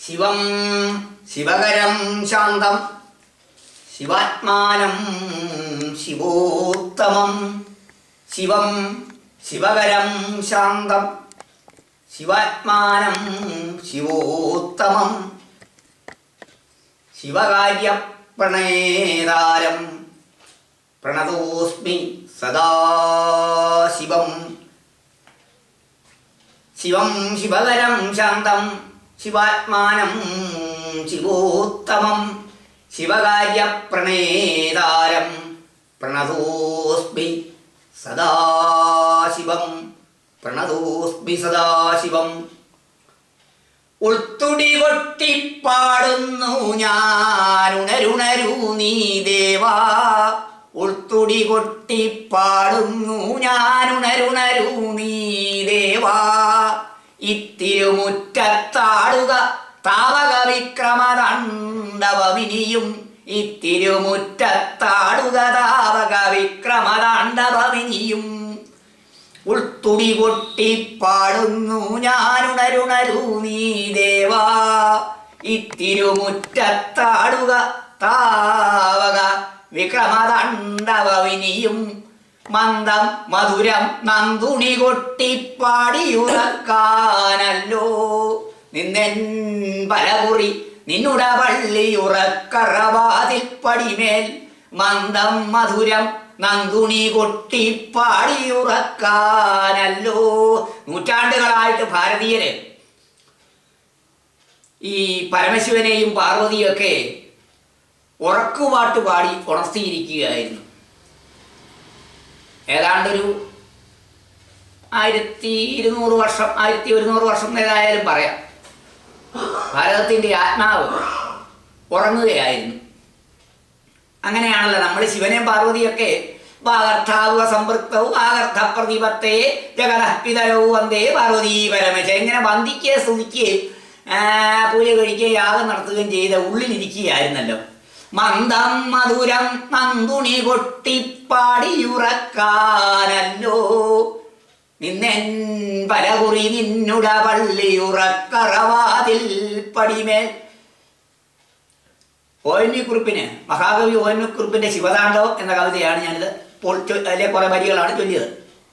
ശിവം ശിവകരം ശാന്തം ശിവാത്മാനം ശിവോത്തമം ശിവം ശിവകരം ശാന്തം ശിവാത്മാനം ശിവോത്തമം ശിവകാര്യപ്രണേതാരം പ്രണതോസ്മി സദാശിവം ശിവം ശിവകരം ശാന്തം ശിവാത്മാനം ശിവോത്തമം ശിവകാര്യപ്രണേതാരം പ്രണതോസ്മി സദാശിവം പ്രണതോസ്മി സദാശിവം ഉൾത്തുടി കൊട്ടിപ്പാടുന്നു ഞാനുണരുണരു നീ ദേവാ ഉൾത്തുടി കൊട്ടിപ്പാടുന്നു ഞാനുണരുണരു നീ ദേവാ ഇത്തിരുമുറ്റത്താടുക താവക വിക്രമതാണ്ഡവമിനിയും ഇത്തിരുമുറ്റത്താടുക താവക വിക്രമതാണ്ഡവമിനിയും ഉൾത്തുടി കൊട്ടിപ്പാടുന്നു ഞാനുണരുണരു നീ ദേവാ ഇത്തിരുമുറ്റത്താടുക താവക വിക്രമതണ്ഡവവിനിയും മന്ദം മധുരം നന്ദുണി കൊട്ടിപ്പാടിയുറക്കാനല്ലോ നിന്നെൻ പലകുറി നിന്നുട പള്ളിയുറക്കറവാതിൽ പടിമേൽ മന്ദം മധുരം നന്ദുണി കൊട്ടിപ്പാടിയുറക്കാനല്ലോ നൂറ്റാണ്ടുകളായിട്ട് ഭാരതീയര് ഈ പരമശിവനെയും പാർവതിയൊക്കെ ഉറക്കുപാട്ട് പാടി ഉണർത്തിയിരിക്കുകയായിരുന്നു ഏതാണ്ടൊരു ആയിരത്തി ഇരുന്നൂറ് വർഷം ആയിരത്തി ഒരുന്നൂറ് വർഷം ഏതായാലും പറയാം ഭാരതത്തിൻ്റെ ആത്മാവ് ഉറങ്ങുകയായിരുന്നു അങ്ങനെയാണല്ലോ നമ്മൾ ശിവനെയും പാർവതിയൊക്കെ വാഗർത്ഥാവുക സമ്പൃക്തവും വാഗർത്ഥ പ്രതിപത്തെ ജഗതപിതരവും വന്ദേ പാർവതി പരമശ ഇങ്ങനെ വന്ദിക്കുകയും സ്തുതിക്കുകയും ആ, പൂജ കഴിക്കുകയും യാഗം നടത്തുകയും ചെയ്ത ഉള്ളിലിരിക്കുകയായിരുന്നല്ലോ മന്ദം മധുരം നന്ദുണി കൊട്ടിപ്പാടിയുറക്കാനല്ലോ നിന്നെൻ പലകുറി നിന്നുട പള്ളിയുറക്കറവാതിൽ പടിമേൽ ഒ എൻ വി കുറിപ്പിന് മഹാകവി ഒ എൻ വി കുറിപ്പിന്റെ ശിവതാണ്ഡവം എന്ന കവിതയാണ് ഞാനിത് ഇപ്പോൾ ചൊ- അതിലെ കുറെ വരികളാണ് ചൊല്ലിയത്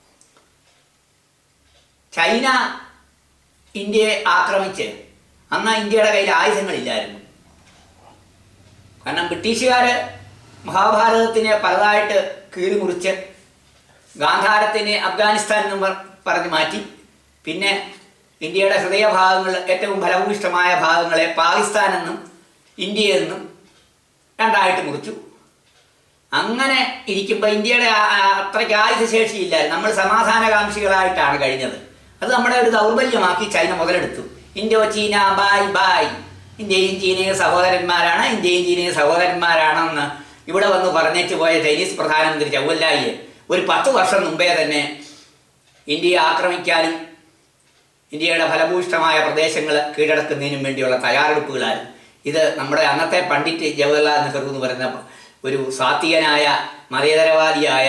ചൈന ഇന്ത്യയെ ആക്രമിച്ച് അന്ന് ഇന്ത്യയുടെ കയ്യിൽ ആയുധങ്ങളില്ലായിരുന്നു കാരണം ബ്രിട്ടീഷുകാര് മഹാഭാരതത്തിനെ പലതായിട്ട് കീറി മുറിച്ച് ഗാന്ധാരത്തിനെ അഫ്ഗാനിസ്ഥാൻ എന്ന് പറ- പറഞ്ഞ് മാറ്റി പിന്നെ ഇന്ത്യയുടെ ഹൃദയഭാഗങ്ങൾ ഏറ്റവും ഫലഭൂയിഷ്ടമായ ഭാഗങ്ങളെ പാകിസ്ഥാൻ എന്നും ഇന്ത്യ എന്നും രണ്ടായിട്ട് മുറിച്ചു അങ്ങനെ ഇരിക്കുമ്പോൾ ഇന്ത്യയുടെ ആ- ആ- അത്രയ്ക്ക് ആയുധശേഷി ഇല്ലായിരുന്നു നമ്മൾ സമാധാനകാംക്ഷികളായിട്ടാണ് കഴിഞ്ഞത് അത് നമ്മുടെ ഒരു ദൗർബല്യമാക്കി ചൈന മുതലെടുത്തു ഇന്ത്യ ചീന ബായ് ബായ് ഇന്ത്യയും ചീനയും സഹോദരന്മാരാണ് ഇന്ത്യയും ചീനയും സഹോദരന്മാരാണെന്ന് ഇവിടെ വന്ന് പറഞ്ഞേച്ച് പോയ ചൈനീസ് പ്രധാനമന്ത്രി ചൗവല്ലായിയെ ഒരു പത്ത് വർഷം മുമ്പേ തന്നെ ഇന്ത്യയെ ആക്രമിക്കാനും ഇന്ത്യയുടെ ഫലഭൂയിഷ്ടമായ പ്രദേശങ്ങൾ കീഴടക്കുന്നതിനും വേണ്ടിയുള്ള തയ്യാറെടുപ്പുകളായിരുന്നു ഇത് നമ്മുടെ അന്നത്തെ പണ്ഡിറ്റ് ജവഹർലാൽ നെഹ്റു എന്ന് പറയുന്ന ഒരു സാത്വികനായ മതേതരവാദിയായ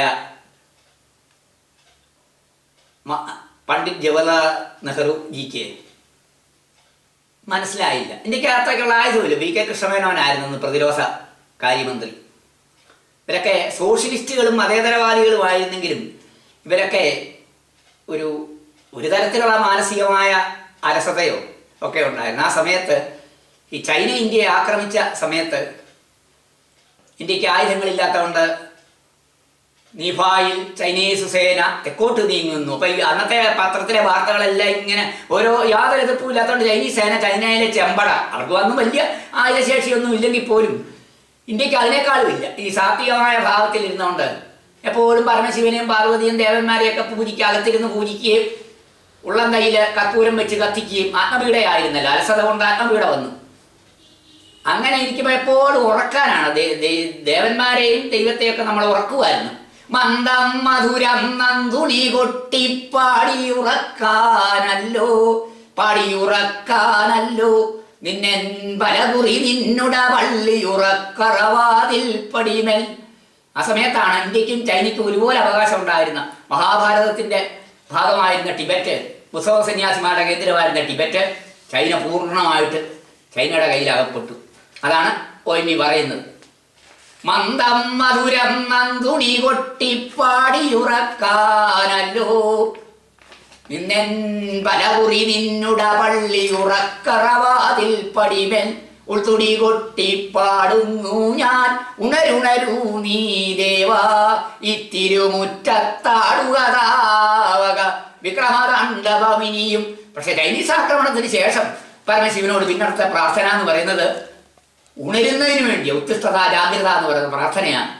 മ- പണ്ഡിറ്റ് ജവഹർലാൽ നെഹ്റു ജിക്ക് മനസ്സിലായില്ല ഇന്ത്യക്ക് അത്രയ്ക്കുള്ള ആയുധമില്ല ബി കെ കൃഷ്ണമേനോനായിരുന്നു അന്ന് പ്രതിരോധ കാര്യമന്ത്രി ഇവരൊക്കെ സോഷ്യലിസ്റ്റുകളും മതേതരവാദികളുമായിരുന്നെങ്കിലും ഇവരൊക്കെ ഒരു ഒരു തരത്തിലുള്ള മാനസികമായ അലസതയോ ഒക്കെ ഉണ്ടായിരുന്നു ആ സമയത്ത് ഈ ചൈന ഇന്ത്യയെ ആക്രമിച്ച സമയത്ത് ഇന്ത്യക്ക് ആയുധങ്ങളില്ലാത്തതുകൊണ്ട് നീഫായിൽ ചൈനീസ് സേന തെക്കോട്ട് നീങ്ങുന്നു അപ്പൊ ഈ അന്നത്തെ പത്രത്തിലെ വാർത്തകളെല്ലാം ഇങ്ങനെ ഓരോ യാതൊരു എതിർപ്പും ഇല്ലാത്തതുകൊണ്ട് ചൈനീസ് സേന ചൈനയിലെ ചെമ്പട അവർക്ക് വന്നും വലിയ ആയുധശേഷിയൊന്നും ഇല്ലെങ്കിൽ പോലും ഇന്ത്യക്ക് അതിനേക്കാളും ഇല്ല ഈ സാത്വികമായ ഭാവത്തിൽ ഇരുന്നുകൊണ്ട് എപ്പോഴും പരമശിവനെയും പാർവതിയും ദേവന്മാരെയൊക്കെ പൂജിക്കുക അകത്തിരുന്ന് പൂജിക്കുകയും ഉള്ളം കയ്യിൽ കർപ്പൂരം വെച്ച് കത്തിക്കുകയും ആത്മപീഡയായിരുന്നല്ലോ അലസത കൊണ്ട് ആത്മപീഡ വന്നു അങ്ങനെ ഇരിക്കുമ്പോൾ എപ്പോഴും ഉറക്കാനാണ് ദേ- ദേ- ദേവന്മാരെയും ദൈവത്തെയൊക്കെ നമ്മൾ ഉറക്കുമായിരുന്നു മന്ദം മധുരം നന്ദുണി കൊട്ടി പാടിയുറക്കാനല്ലോ പാടിയുറക്കാനല്ലോ നിന്നെൻ പലകുറി നിന്നുട പള്ളിയുറക്കറവാതിൽ പടിമേൽ ആ സമയത്താണ് ഇന്ത്യക്കും ചൈനയ്ക്കും ഒരുപോലെ അവകാശം ഉണ്ടായിരുന്ന മഹാഭാരതത്തിന്റെ ഭാഗമായിരുന്ന ടിബറ്റ് ബുദ്ധ സന്യാസിമാരുടെ കേന്ദ്രമായിരുന്ന ടിബറ്റ് ചൈന പൂർണ്ണമായിട്ട് ചൈനയുടെ കയ്യിൽ അകപ്പെട്ടു അതാണ് ഒ എൻ വി പറയുന്നത് മന്ദം മധുരം നന്ദുണി കൊട്ടിപ്പാടിയുറക്കാനല്ലോ നിന്നെൻ പലകുറി നിന്നുട പള്ളി ഉറക്കറവാതിൽ പടിമൻ ഉൾത്തുടി കൊട്ടിപ്പാടുന്നു ഞാൻ ഉണരുണരൂ നീ ദേവാ ഇത്തിരുമുറ്റത്താടുകതാവക വിക്രമതാണ്ഡവമിനിയും പക്ഷെ ചൈനീസ് ആക്രമണത്തിന് ശേഷം പരമശിവനോട് പിന്നടുത്ത പ്രാർത്ഥന എന്ന് പറയുന്നത് ഉണരുന്നതിന് വേണ്ടി ഉത്തിഷ്ഠത ജാഗ്രത എന്ന് പറയുന്ന പ്രാർത്ഥനയാണ്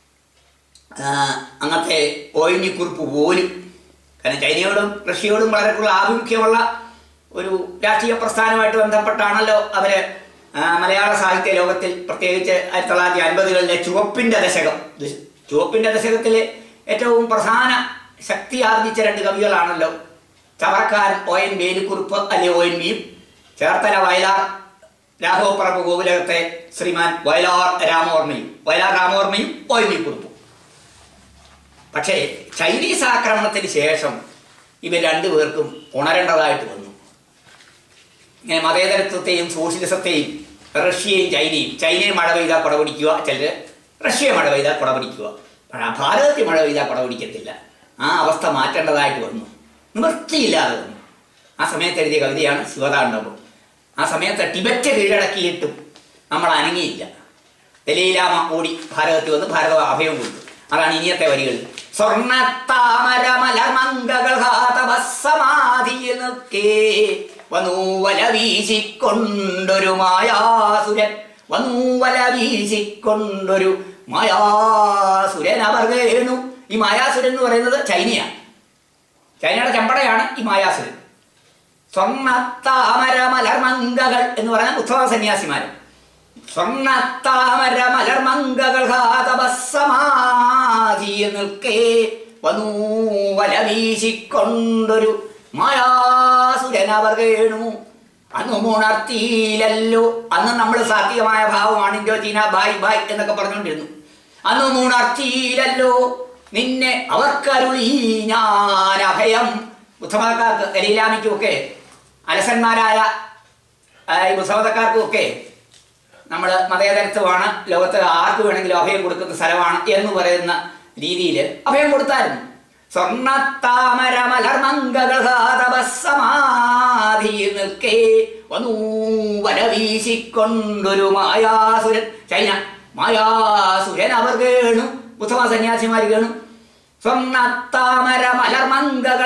ആ, അങ്ങനത്തെ ഓയിനിക്കുറിപ്പ് പോലും കാരണം ചൈനയോടും റഷ്യയോടും വളരെ കൂടുതൽ ആഭിമുഖ്യമുള്ള ഒരു രാഷ്ട്രീയ പ്രസ്ഥാനമായിട്ട് ബന്ധപ്പെട്ടാണല്ലോ അവര് ആ, മലയാള സാഹിത്യ ലോകത്തിൽ പ്രത്യേകിച്ച് ആയിരത്തി തൊള്ളായിരത്തി അൻപതുകളിലെ ചുവപ്പിന്റെ ദശകം ദശ- ചുവപ്പിന്റെ ദശകത്തിലെ ഏറ്റവും പ്രധാന ശക്തി ആർജിച്ച രണ്ട് കവികളാണല്ലോ ചവറക്കാരൻ ഒ എൻ വേലുക്കുറിപ്പ് അല്ലെ ഒ എൻ വിയും ചേർത്തല വയലാർ രാഘവപ്പറമ്പ് ഗോകുലകത്തെ ശ്രീമാൻ വയലാർ രാമവർമ്മയും വയലാർ രാമവർമ്മയും ഒ എൻ വി കുറിപ്പും പക്ഷേ ചൈനീസ് ആക്രമണത്തിന് ശേഷം ഇവർ രണ്ടുപേർക്കും ഉണരേണ്ടതായിട്ട് വന്നു ഇങ്ങനെ മതേതരത്വത്തെയും സോഷ്യലിസത്തെയും റഷ്യയും ചൈനയും ചൈനയെ മഴ പെയ്താൽ കുട പിടിക്കുക ചിലർ റഷ്യയെ മഴ പെയ്താൽ കുട പിടിക്കുക പക്ഷേ ആ ഭാരതത്തിൽ മഴ പെയ്താൽ കുട പിടിക്കത്തില്ല ആ അവസ്ഥ മാറ്റേണ്ടതായിട്ട് വന്നു നിവൃത്തിയില്ലാതെ വന്നു ആ സമയത്ത് എഴുതിയ കവിതയാണ് ശിവതാണ്ഡവം ആ സമയത്ത് ടിബറ്റ് കീഴടക്കിയിട്ടും നമ്മൾ അനങ്ങിയില്ല ദലീലാമ ഓടി ഭാരതത്തിൽ വന്ന് ഭാരത അഭയം കൊടുത്തു അതാണ് ഇനിയത്തെ വരികൾ സ്വർണത്താമര മലമംഗകൾ സമാധിയിൽ നിൽക്കേ വനൂവല വീശിക്കൊണ്ടൊരു മായാസുരൻ വനൂവല വീശിക്കൊണ്ടൊരു മായാസുരൻ അവർ വേണു ഈ മായാസുരൻ എന്ന് പറയുന്നത് ചൈനയാണ് ചൈനയുടെ ചമ്പടയാണ് ഈ മായാസുരൻ സ്വർണത്താമര മലർമങ്കകൾ എന്ന് പറഞ്ഞാൽ ഉത്സവ സന്യാസിമാര് സ്വർണത്താമര മലർമങ്കകൾ ഘാതപസമാധിയിൽ നിൽക്കേ വനൂവല വീശിക്കൊണ്ടൊരു മായാസുരൻ അവർ കേണു അന്ന് മൂണർത്തിയിലല്ലോ അന്ന് നമ്മൾ സാത്വികമായ ഭാവമാണ് ഇൻഡോ ചീന ബായ് ബായ് എന്നൊക്കെ പറഞ്ഞുകൊണ്ടിരുന്നു അന്ന് മൂണർത്തിയിലല്ലോ നിന്നെ അവർക്കരുളി ഞാൻ അഭയം ബുദ്ധമതക്കാർക്ക് ദലീലാമിക്കും ഒക്കെ അലസന്മാരായ ആ, ഈ ബുദ്ധമതക്കാർക്കും ഒക്കെ നമ്മൾ മതേതരത്വമാണ് ലോകത്ത് ആർക്ക് വേണമെങ്കിലും അഭയം കൊടുക്കുന്ന സ്ഥലമാണ് എന്ന് പറയുന്ന രീതിയിൽ അഭയം കൊടുത്തായിരുന്നു സ്വർണത്താമര മലർമംഗകൾ സമാധിയിൽ നിൽക്കേ വനൂ വല വീശിക്കൊണ്ടൊരു മായാസുരൻ ചൈന മായാസുരൻ അവർ കേണു ബുദ്ധമ സന്യാസിമാർ കേണു സ്വർണത്താമര മലർമംഗകൾ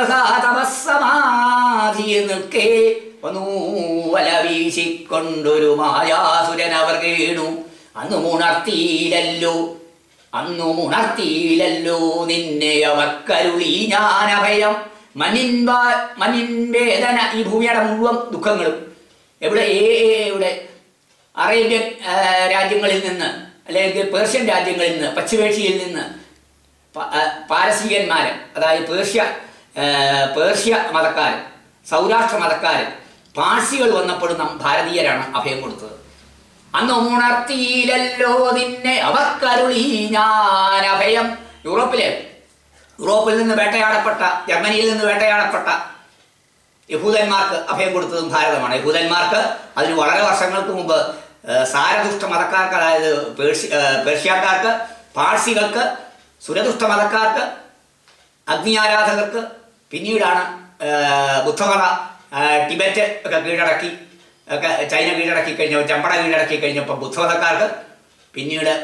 സമാധിയിൽ നിൽക്കേ വനൂ വല വീശിക്കൊണ്ടൊരു മായാസുരൻ അവർ കേണു അന്ന് മുണർത്തിയിലല്ലോ അന്നു മുണർത്തിയിലല്ലോ നിന്നെ അവർക്കരുളി ഞാൻ അഭയം മനിൻ മനിൻ വേദന ഈ ഭൂമിയുടെ മുഴുവൻ ദുഃഖങ്ങളും എവിടെ ഏ- ഏ- എവിടെ അറേബ്യൻ ആ, രാജ്യങ്ങളിൽ നിന്ന് അല്ലെങ്കിൽ പേർഷ്യൻ രാജ്യങ്ങളിൽ നിന്ന് പശ്ചിമേഷ്യയിൽ നിന്ന് പ- ആ, പാരസീകന്മാര് അതായത് പേർഷ്യ ആ, പേർഷ്യ മതക്കാരൻ സൗരാഷ്ട്ര മതക്കാരൻ പാഴ്സികൾ വന്നപ്പോഴും നം ഭാരതീയരാണ് അഭയം കൊടുത്തത് അന്ന് ഉണർത്തിയില്ലല്ലോ നിന്നെ അവർക്കരുളി ഞാൻ അഭയം യൂറോപ്പിലെ യൂറോപ്പിൽ നിന്ന് വേട്ടയാടപ്പെട്ട ജർമ്മനിയിൽ നിന്ന് വേട്ടയാടപ്പെട്ട യഹൂദന്മാർക്ക് അഭയം കൊടുത്തതും ഭാരതമാണ് യഹൂദന്മാർക്ക് അതിന് വളരെ വർഷങ്ങൾക്ക് മുമ്പ് ഏഹ്, സാരദുഷ്ട മതക്കാർക്ക് അതായത് പേർഷ്യ ഏഹ്, പേർഷ്യക്കാർക്ക് പാഴ്സികൾക്ക് സുരദുഷ്ട മതക്കാർക്ക് അഗ്നി ആരാധകർക്ക് പിന്നീടാണ് ഏഹ്, ബുദ്ധമത ഏഹ്, ടിബറ്റ് ഒക്കെ കീഴടക്കി ഒക്കെ ചൈന കീഴടക്കി കഴിഞ്ഞപ്പോൾ ചമ്പട കീഴടക്കി കഴിഞ്ഞപ്പോൾ ബുദ്ധമതക്കാർക്ക് പിന്നീട്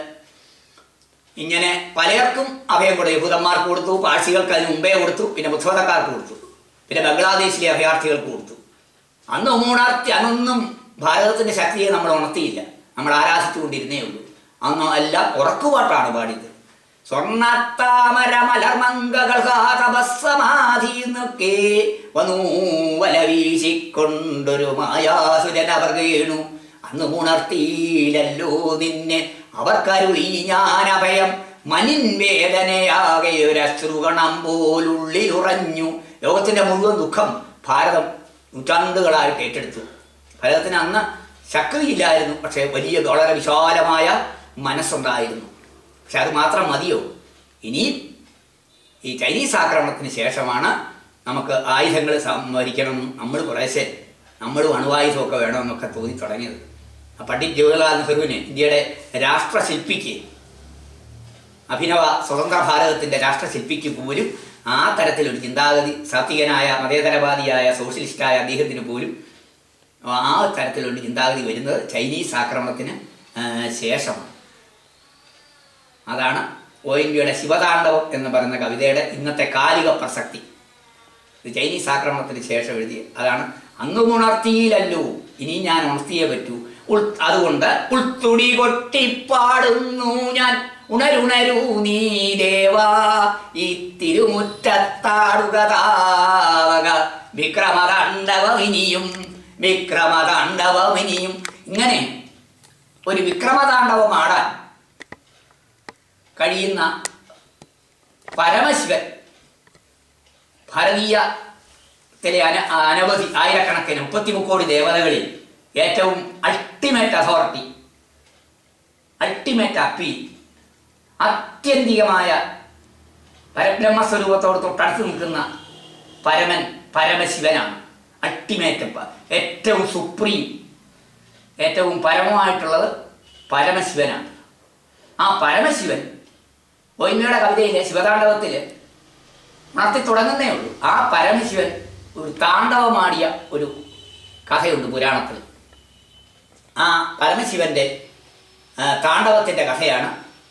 ഇങ്ങനെ പലർക്കും അഭയം കൊടുത്തു യഹൂദന്മാർക്ക് കൊടുത്തു പാഴ്സികൾക്ക് അതിന് മുമ്പേ കൊടുത്തു പിന്നെ ബുദ്ധമതക്കാർക്ക് കൊടുത്തു പിന്നെ ബംഗ്ലാദേശിലെ അഭയാർത്ഥികൾക്ക് കൊടുത്തു അന്ന് ഉണർത്തി അന്നൊന്നും ഭാരതത്തിന്റെ ശക്തിയെ നമ്മൾ ഉണർത്തിയില്ല നമ്മൾ ആരാധിച്ചുകൊണ്ടിരുന്നേ ഉള്ളൂ അന്ന് എല്ലാം ഉറക്കുപാട്ടാണ് പാടിയത് സ്വർണത്താമര മലർമംഗകൾ തപസ്സമാധി നിൽക്കേ വനൂ വല വീശിക്കൊണ്ടൊരു മായാസുരൻ അവർ വീണു അന്ന് ഉണർത്തിയില്ലല്ലോ നിന്നെ അവർക്കരുളി ഞാൻ അഭയം മനിൻ വേദനയാകെ ഒരശ്രുകണം പോലുള്ളിലുറഞ്ഞു ലോകത്തിന്റെ മുഴുവൻ ദുഃഖം ഭാരതം നൂറ്റാണ്ടുകളായിട്ട് ഏറ്റെടുത്തു ഭാരതത്തിന് അന്ന് ശക്തിയില്ലായിരുന്നു പക്ഷേ വലിയ വളരെ വിശാലമായ മനസ്സുണ്ടായിരുന്നു പക്ഷെ അത് മാത്രം മതിയോ ഇനിയും ഈ ചൈനീസ് ആക്രമണത്തിന് ശേഷമാണ് നമുക്ക് ആയുധങ്ങൾ സംഭരിക്കണം നമ്മൾ കുറേശ്ശെ നമ്മളും അണുവായുധമൊക്കെ വേണമെന്നൊക്കെ തോന്നി തുടങ്ങിയത് ആ പണ്ഡിറ്റ് ജവഹർലാൽ നെഹ്റുവിന് ഇന്ത്യയുടെ രാഷ്ട്രശില്പിക്ക് അഭിനവ സ്വതന്ത്ര ഭാരതത്തിന്റെ രാഷ്ട്രശില്പിക്ക് പോലും ആ തരത്തിലൊരു ചിന്താഗതി സാത്വികനായ മതേതരവാദിയായ സോഷ്യലിസ്റ്റായ അദ്ദേഹത്തിന് പോലും ആ തരത്തിലുള്ള ചിന്താഗതി വരുന്നത് ചൈനീസ് ആക്രമണത്തിന് ആ, ശേഷമാണ് അതാണ് ഒ എൻ വിയുടെ ശിവതാണ്ഡവം എന്ന് പറയുന്ന കവിതയുടെ ഇന്നത്തെ കാലിക പ്രസക്തി ഇത് ചൈനീസ് ആക്രമണത്തിന് ശേഷം എഴുതിയ അതാണ് അങ്ങ് ഉണർത്തിയില്ലല്ലോ ഇനി ഞാൻ ഉണർത്തിയേ പറ്റൂ ഉൾ അതുകൊണ്ട് ഉൾത്തുടി കൊട്ടിപ്പാടുന്നു ഞാൻ ഉണരുണരൂ നീ ദേവാ ഈ തിരുമുറ്റത്താടുക താവക വിക്രമതാണ്ഡവമിനിയും വിക്രമതാണ്ഡവമിനിയും ഇങ്ങനെ ഒരു വിക്രമതാണ്ഡവം ആടാൻ കഴിയുന്ന പരമശിവൻ ഭാരതീയത്തിലെ അന അനവധി ആയിരക്കണക്കിന് മുപ്പത്തി മുക്കോടി ദേവതകളിൽ ഏറ്റവും അൾട്ടിമേറ്റ് അതോറിറ്റി അൾട്ടിമേറ്റ് അപ്പീൽ ആത്യന്തികമായ പരബ്രഹ്മസ്വരൂപത്തോട് തൊട്ടടുത്ത് നിൽക്കുന്ന പരമൻ പരമശിവനാണ് അൾട്ടിമേറ്റ് പ- ഏറ്റവും സുപ്രീം ഏറ്റവും പരമമായിട്ടുള്ളത് പരമശിവനാണ് ആ പരമശിവൻ ഒയ്മയുടെ കവിതയിലെ ശിവതാണ്ഡവത്തിൽ ഉണർത്തി തുടങ്ങുന്നേ ഉള്ളൂ ആ പരമശിവൻ ഒരു താണ്ഡവമാടിയ ഒരു കഥയുണ്ട് പുരാണത്തിൽ ആ പരമശിവന്റെ ആ, താണ്ഡവത്തിന്റെ കഥയാണ്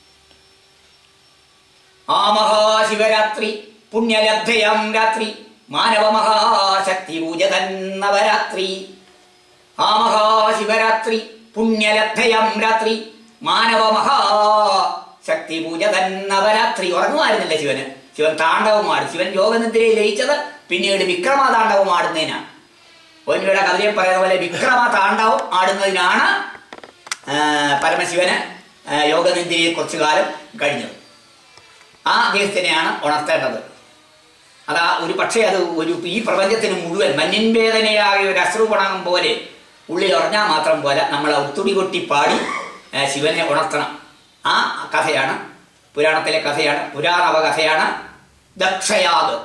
ആ മഹാശിവരാത്രി പുണ്യലബ്ധയം രാത്രി മാനവ മഹാശക്തി പൂജതൻ നവരാത്രി ആ മഹാശിവരാത്രി പുണ്യലബ്ധയം രാത്രി മാനവ മഹാശക്തി പൂജതൻ നവരാത്രി ഉറങ്ങുമായിരുന്നില്ല ശിവന് ശിവൻ താണ്ഡവമാടി ശിവൻ യോഗനിദ്രയിൽ ലയിച്ചത് പിന്നീട് വിക്രമ താണ്ഡവം ആടുന്നതിനാണ് ഒന്നിയുടെ കവിതയിൽ പറയുന്ന പോലെ വിക്രമ താണ്ഡവം ആടുന്നതിനാണ് ആ, പരമശിവന് ആ, യോഗനിദ്രയിൽ കുറച്ചു കാലം കഴിഞ്ഞത് ആ അദ്ദേഹത്തിനെയാണ് ഉണർത്തേണ്ടത് അതാ ഒരു പക്ഷേ അത് ഒരു ഈ പ്രപഞ്ചത്തിന് മുഴുവൻ മഞ്ഞിൻ വേദനയായ ഒരു അശ്രുപണകം പോലെ ഉള്ളിൽ ഉറഞ്ഞാൽ മാത്രം പോലെ നമ്മൾ ഒത്തുടി കൊട്ടി പാടി ആ, ശിവനെ ഉണർത്തണം ആ കഥയാണ് പുരാണത്തിലെ കഥയാണ് പുരാണവ കഥയാണ് ദക്ഷയാഗ്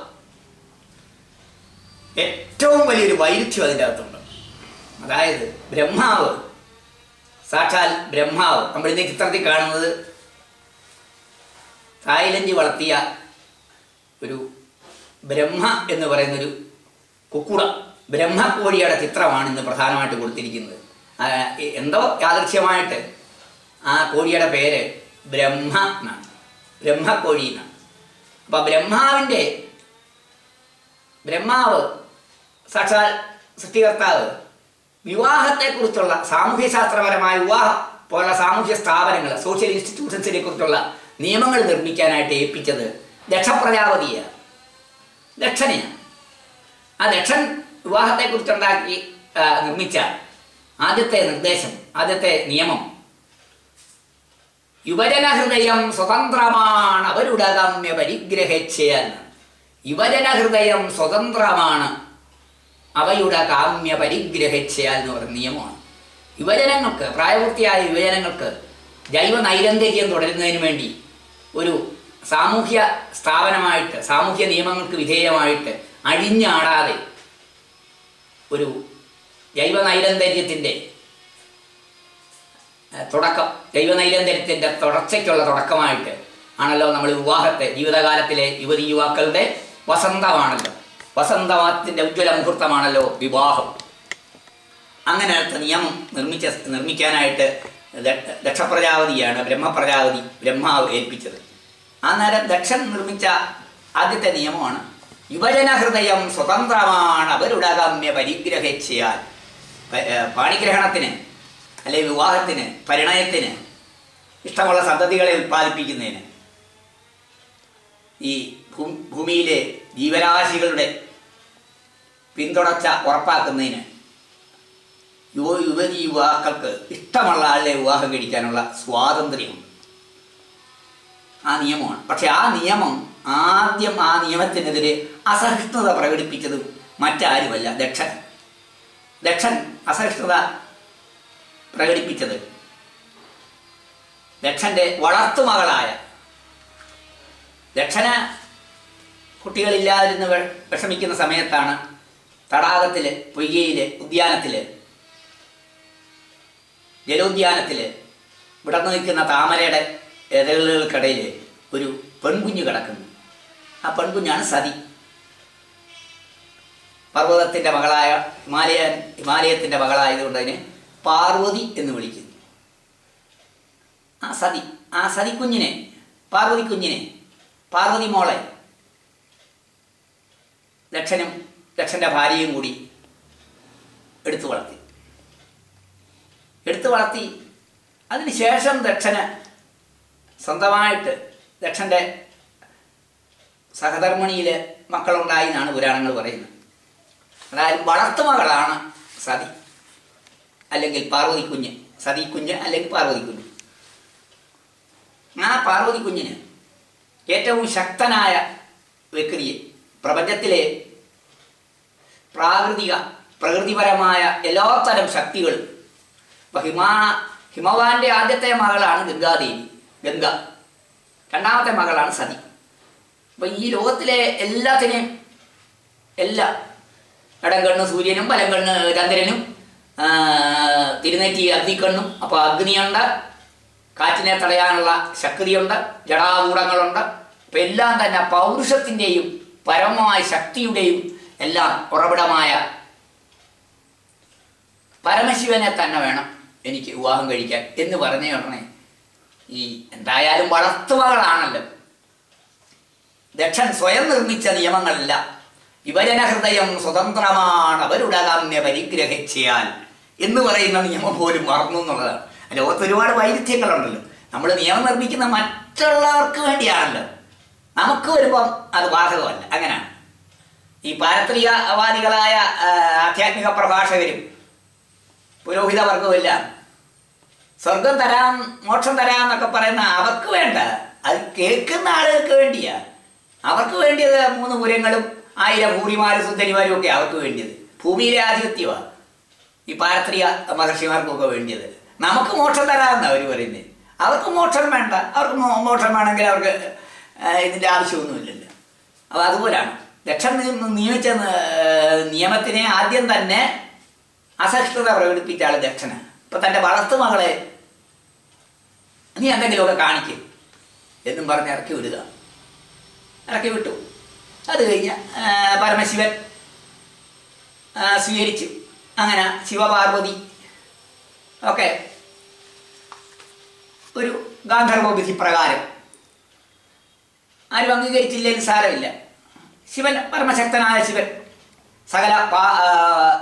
ഏറ്റവും വലിയൊരു വൈരുദ്ധ്യം അതിൻ്റെ അകത്തുണ്ട് അതായത് ബ്രഹ്മാവ് സാക്ഷാൽ ബ്രഹ്മാവ് നമ്മൾ ഇന്ന് ചിത്രത്തിൽ കാണുന്നത് തായ്ലൻഡ് വളർത്തിയ ഒരു ബ്രഹ്മ എന്ന് പറയുന്നൊരു കുക്കുട ബ്രഹ്മക്കോഴിയുടെ ചിത്രമാണ് ഇന്ന് പ്രധാനമായിട്ട് കൊടുത്തിരിക്കുന്നത് ആ, എ- എന്തോ യാദൃശ്യമായിട്ട് ആ കോഴിയുടെ പേര് ബ്രഹ്മ എന്നാണ് ബ്രഹ്മക്കോഴി എന്നാണ് അപ്പൊ ബ്രഹ്മാവിൻ്റെ ബ്രഹ്മാവ് സാക്ഷാൽ സൃഷ്ടികർത്താവ് വിവാഹത്തെക്കുറിച്ചുള്ള സാമൂഹ്യശാസ്ത്രപരമായ വിവാഹം പോലുള്ള സാമൂഹ്യ സ്ഥാപനങ്ങൾ സോഷ്യൽ ഇൻസ്റ്റിറ്റ്യൂഷൻസിനെ കുറിച്ചുള്ള നിയമങ്ങൾ നിർമ്മിക്കാനായിട്ട് ഏൽപ്പിച്ചത് ദക്ഷപ്രജാപതിയാണ് ദക്ഷനെയാണ് ആ ദക്ഷൻ വിവാഹത്തെക്കുറിച്ചുണ്ടാക്കി ആ, നിർമ്മിച്ച ആദ്യത്തെ നിർദ്ദേശം ആദ്യത്തെ നിയമം യുവജന ഹൃദയം സ്വതന്ത്രമാണ് അവരുടെ ഗമ്യ പരിഗ്രഹിച്ചയാൽ യുവജന ഹൃദയം സ്വതന്ത്രമാണ് അവയുടെ കാമ്യ പരിഗ്രഹിച്ചയാൽ എന്ന് പറയുന്ന നിയമമാണ് യുവജനങ്ങൾക്ക് പ്രായപൂർത്തിയായ യുവജനങ്ങൾക്ക് ജൈവ നൈരന്തര്യം തുടരുന്നതിന് വേണ്ടി ഒരു സാമൂഹ്യ സ്ഥാപനമായിട്ട് സാമൂഹ്യ നിയമങ്ങൾക്ക് വിധേയമായിട്ട് അഴിഞ്ഞാടാതെ ഒരു ജൈവ നൈരന്തര്യത്തിൻ്റെ ഏഹ്, തുടക്കം ജൈവ നൈരന്തര്യത്തിൻ്റെ തുടർച്ചയ്ക്കുള്ള തുടക്കമായിട്ട് ആണല്ലോ നമ്മൾ വിവാഹത്തെ ജീവിതകാലത്തിലെ യുവതി യുവാക്കളുടെ വസന്തമാണല്ലോ വസന്തമാത്തിൻ്റെ ഉജ്ജ്വല മുഹൂർത്തമാണല്ലോ വിവാഹം അങ്ങനത്തെ നിയമം നിർമ്മിച്ച നിർമ്മിക്കാനായിട്ട് ദ- ദക്ഷപ്രജാപതിയാണ് ബ്രഹ്മപ്രജാപതി ബ്രഹ്മാവ് ഏൽപ്പിച്ചത് അന്നേരം ദക്ഷൻ നിർമ്മിച്ച ആദ്യത്തെ നിയമമാണ് യുവജന ഹൃദയം സ്വതന്ത്രമാണ് അവരുടെ ഗമ്യ പരിഗ്രഹിച്ചാൽ പ- ഏ, പാണിഗ്രഹണത്തിന് അല്ലെ വിവാഹത്തിന് പരിണയത്തിന് ഇഷ്ടമുള്ള സന്തതികളെ ഉൽപ്പാദിപ്പിക്കുന്നതിന് ഈ ഭൂ- ഭൂമിയിലെ ജീവരാശികളുടെ പിന്തുടർച്ച ഉറപ്പാക്കുന്നതിന് യുവ യുവതി യുവാക്കൾക്ക് ഇഷ്ടമുള്ള ആളിനെ വിവാഹം കഴിക്കാനുള്ള സ്വാതന്ത്ര്യമുണ്ട് ആ നിയമമാണ് പക്ഷെ ആ നിയമം ആദ്യം ആ നിയമത്തിനെതിരെ അസഹിഷ്ണുത പ്രകടിപ്പിച്ചത് മറ്റാരുമല്ല ദക്ഷൻ ദക്ഷൻ അസഹിഷ്ണുത പ്രകടിപ്പിച്ചത് ദക്ഷന്റെ വളർത്തുമകളായ ദക്ഷന് കുട്ടികളില്ലാതിരുന്ന് വെ- വിഷമിക്കുന്ന സമയത്താണ് തടാകത്തിൽ പൊയ്കയിൽ ഉദ്യാനത്തിൽ ജലോദ്യാനത്തിൽ വിടർന്നു നിൽക്കുന്ന താമരയുടെ ഇതളുകൾക്കിടയിൽ ഒരു പെൺകുഞ്ഞ് കിടക്കുന്നു ആ പെൺകുഞ്ഞാണ് സതി പർവ്വതത്തിൻ്റെ മകളായ ഹിമാലയൻ ഹിമാലയത്തിൻ്റെ മകളായതുകൊണ്ട് അതിനെ പാർവതി എന്ന് വിളിക്കുന്നു ആ സതി ആ സതി കുഞ്ഞിനെ പാർവതി കുഞ്ഞിനെ പാർവതി മോളെ ദക്ഷനും ദക്ഷൻ്റെ ഭാര്യയും കൂടി എടുത്തു വളർത്തി എടുത്തു വളർത്തി അതിനുശേഷം ദക്ഷന് സ്വന്തമായിട്ട് ദക്ഷൻ്റെ സഹധർമ്മിണിയിൽ മക്കളുണ്ടായി എന്നാണ് പുരാണങ്ങൾ പറയുന്നത് അതായത് വളർത്തുമകളാണ് സതി അല്ലെങ്കിൽ പാർവതി കുഞ്ഞ് സതി കുഞ്ഞ് അല്ലെങ്കിൽ പാർവതി കുഞ്ഞ് ആ പാർവതി കുഞ്ഞിന് ഏറ്റവും ശക്തനായ വ്യക്തിയെ പ്രപഞ്ചത്തിലെ പ്രാകൃതിക പ്രകൃതിപരമായ എല്ലാത്തരം ശക്തികളും ഇപ്പൊ ഹിമാ ഹിമവാന്റെ ആദ്യത്തെ മകളാണ് ഗംഗാദേവി ഗംഗ രണ്ടാമത്തെ മകളാണ് സതി അപ്പൊ ഈ ലോകത്തിലെ എല്ലാത്തിനെയും എല്ലാം ഇടം കണ്ണ് സൂര്യനും വലം കണ്ണ് ചന്ദ്രനും ആ, തിരുനെറ്റി അഗ്നിക്കണ്ണും അപ്പോൾ അഗ്നിയുണ്ട് കാറ്റിനെ തടയാനുള്ള ശക്തിയുണ്ട് ജടാകൂടങ്ങളുണ്ട് അപ്പം എല്ലാം തന്നെ പൗരുഷത്തിൻ്റെയും പരമമായ ശക്തിയുടെയും എല്ലാം ഉറവിടമായ പരമശിവനെ തന്നെ വേണം എനിക്ക് വിവാഹം കഴിക്കാൻ എന്ന് പറഞ്ഞ ഉടനെ ഈ എന്തായാലും വളർത്തുമകളാണല്ലോ ദക്ഷൻ സ്വയം നിർമ്മിച്ച നിയമങ്ങളല്ല വിഭജന ഹൃദയം സ്വതന്ത്രമാണ് അവരുടെ കാമ്യ പരിഗ്രഹിച്ചാൽ എന്ന് പറയുന്ന നിയമം പോലും മറന്നു എന്നുള്ളതാണ് ലോകത്ത് ഒരുപാട് വൈരുദ്ധ്യങ്ങളുണ്ടല്ലോ നമ്മൾ നിയമം നിർമ്മിക്കുന്ന മറ്റുള്ളവർക്ക് വേണ്ടിയാണല്ലോ നമുക്ക് വരുമ്പം അത് ബാധകമല്ല അങ്ങനെയാണ് ഈ പാരത്രികവാദികളായ ആ, ആധ്യാത്മിക പ്രഭാഷകരും പുരോഹിത വർഗവുമെല്ലാം സ്വർഗം തരാം മോക്ഷം തരാം എന്നൊക്കെ പറയുന്ന അവർക്ക് വേണ്ട അത് കേൾക്കുന്ന ആളുകൾക്ക് വേണ്ടിയാ അവർക്ക് വേണ്ടിയത് മൂന്ന് പുരങ്ങളും ആയിരം ഭൂരിമാരും സുന്ദരിമാരും ഒക്കെ അവർക്ക് വേണ്ടിയത് ഭൂമിയിലെ ആധിപത്യമാണ് ഈ പാരത്രിക മഹർഷിമാർക്കൊക്കെ വേണ്ടിയത് നമുക്ക് മോക്ഷം തരാമെന്നാണ് അവർ പറയുന്നത് അവർക്ക് മോക്ഷം വേണ്ട അവർക്ക് മോ- മോക്ഷം വേണമെങ്കിൽ അവർക്ക് ആ, ഇതിൻ്റെ ആവശ്യമൊന്നുമില്ലല്ലോ അപ്പോൾ അതുപോലാണ് ദക്ഷൻ നി- നിയമിച്ച ന- നിയമത്തിനെ ആദ്യം തന്നെ അസഹിഷ്ണുത പ്രകടിപ്പിച്ച ആൾ ദക്ഷന് ഇപ്പൊ തൻ്റെ വളർത്തുമകളെ നീ എന്തെങ്കിലുമൊക്കെ കാണിക്കും എന്നും പറഞ്ഞ് ഇറക്കി വിടുക ഇറക്കി വിട്ടു അത് കഴിഞ്ഞ് ആ, പരമശിവൻ ആ, സ്വീകരിച്ചു അങ്ങനെ ശിവപാർവതി ഒക്കെ ഒരു ഗാന്ധർവ വിധി പ്രകാരം ആരും അംഗീകരിച്ചില്ലെങ്കിൽ സാരമില്ല ശിവൻ പരമശക്തനായ ശിവൻ സകല പാ- ആ,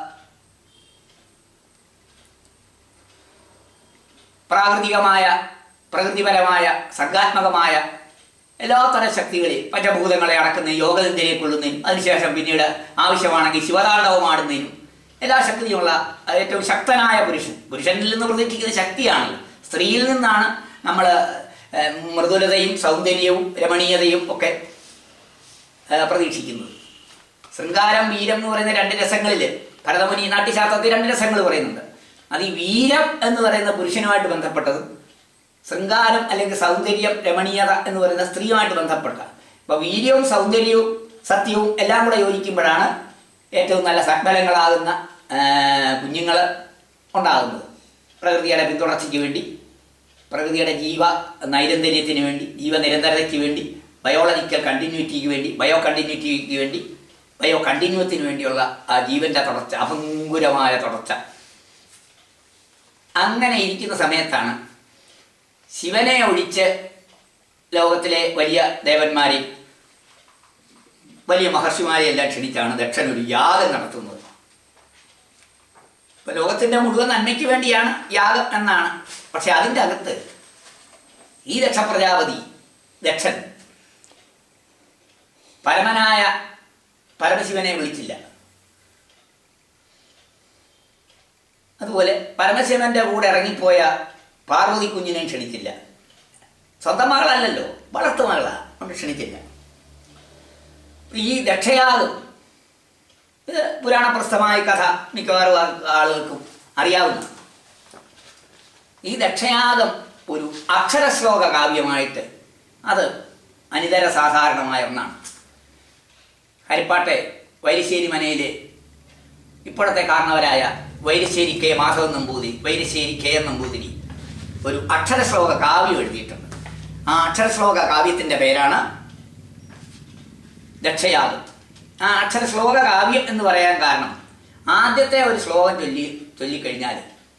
പ്രാകൃതികമായ പ്രകൃതിപരമായ സർഗാത്മകമായ എല്ലാത്തരം ശക്തികളെയും പഞ്ചഭൂതങ്ങളെ അടക്കുന്ന യോഗനിന്ദയെ കൊള്ളുന്നതിനും അതിനുശേഷം പിന്നീട് ആവശ്യമാണെങ്കിൽ ശിവതാണ്ഡവമാടുന്നതിനും എല്ലാ ശക്തിയുമുള്ള ഏറ്റവും ശക്തനായ പുരുഷൻ പുരുഷനിൽ നിന്ന് പ്രതീക്ഷിക്കുന്ന ശക്തിയാണല്ലോ സ്ത്രീയിൽ നിന്നാണ് നമ്മൾ മൃദുലതയും സൗന്ദര്യവും രമണീയതയും ഒക്കെ ഏഹ്, പ്രതീക്ഷിക്കുന്നത് ശൃംഗാരം വീരം എന്ന് പറയുന്ന രണ്ട് രസങ്ങളിൽ ഭരതമുനി നാട്യശാസ്ത്രത്തിൽ രണ്ട് രസങ്ങൾ പറയുന്നുണ്ട് അത് ഈ വീരം എന്ന് പറയുന്ന പുരുഷനുമായിട്ട് ബന്ധപ്പെട്ടതും ശൃംഗാരം അല്ലെങ്കിൽ സൗന്ദര്യം രമണീയത എന്ന് പറയുന്ന സ്ത്രീയുമായിട്ട് ബന്ധപ്പെട്ട അപ്പൊ വീര്യവും സൗന്ദര്യവും സത്യവും എല്ലാം കൂടെ യോജിക്കുമ്പോഴാണ് ഏറ്റവും നല്ല സക്ബലങ്ങളാകുന്ന കുഞ്ഞുങ്ങൾ ഉണ്ടാകുന്നത് പ്രകൃതിയുടെ പിന്തുടർച്ചയ്ക്ക് വേണ്ടി പ്രകൃതിയുടെ ജീവ നൈരന്തര്യത്തിന് വേണ്ടി ജീവനിരന്തരതയ്ക്ക് വേണ്ടി ബയോളജിക്കൽ കണ്ടിന്യൂറ്റിക്ക് വേണ്ടി ബയോ കണ്ടിന്യൂറ്റിക്ക് വേണ്ടി ബയോ കണ്ടിന്യൂത്തിന് വേണ്ടിയുള്ള ആ ജീവന്റെ തുടർച്ച അഭംഗുരമായ തുടർച്ച അങ്ങനെ ഇരിക്കുന്ന സമയത്താണ് ശിവനെ ഒഴിച്ച് ലോകത്തിലെ വലിയ ദേവന്മാരെ വലിയ മഹർഷിമാരെ എല്ലാം ക്ഷണിച്ചാണ് ദക്ഷൻ ഒരു യാഗം നടത്തുന്നത് ഇപ്പൊ ലോകത്തിന്റെ മുഴുവൻ നന്മയ്ക്ക് വേണ്ടിയാണ് യാഗം എന്നാണ് പക്ഷെ അതിൻ്റെ അകത്ത് ഈ ദക്ഷ പ്രജാപതി ദക്ഷൻ പരമനായ പരമശിവനെ വിളിച്ചില്ല അതുപോലെ പരമശിവന്റെ കൂടെ ഇറങ്ങിപ്പോയ പാർവതി കുഞ്ഞിനെ ക്ഷണിച്ചില്ല സ്വന്തം മകളല്ലല്ലോ വളർത്തു മകളാ കൊണ്ട് ക്ഷണിച്ചില്ല ഈ ദക്ഷയാഗം ഇത് പുരാണപ്രസ്ഥമായ കഥ മിക്കവാറും ആ- ആളുകൾക്കും അറിയാവുന്ന ഈ ദക്ഷയാഗം ഒരു അക്ഷരശ്ലോക കാവ്യമായിട്ട് അത് അനിതര സാധാരണമായ ഒന്നാണ് ഹരിപ്പാട്ടെ വൈരിശ്ശേരി മനയിലെ ഇപ്പോഴത്തെ കാരണവരായ Vairasseri K Madhavan Namboothiri Vairasseri K N Namboothiri ഒരു അക്ഷരശ്ലോക കാവ്യം എഴുതിയിട്ടുണ്ട് ആ അക്ഷരശ്ലോക കാവ്യത്തിന്റെ പേരാണ് ദക്ഷയാഗം ആ അക്ഷരശ്ലോക കാവ്യം എന്ന് പറയാൻ കാരണം ആദ്യത്തെ ഒരു ശ്ലോകം ചൊല്ലി ചൊല്ലിക്കഴിഞ്ഞാൽ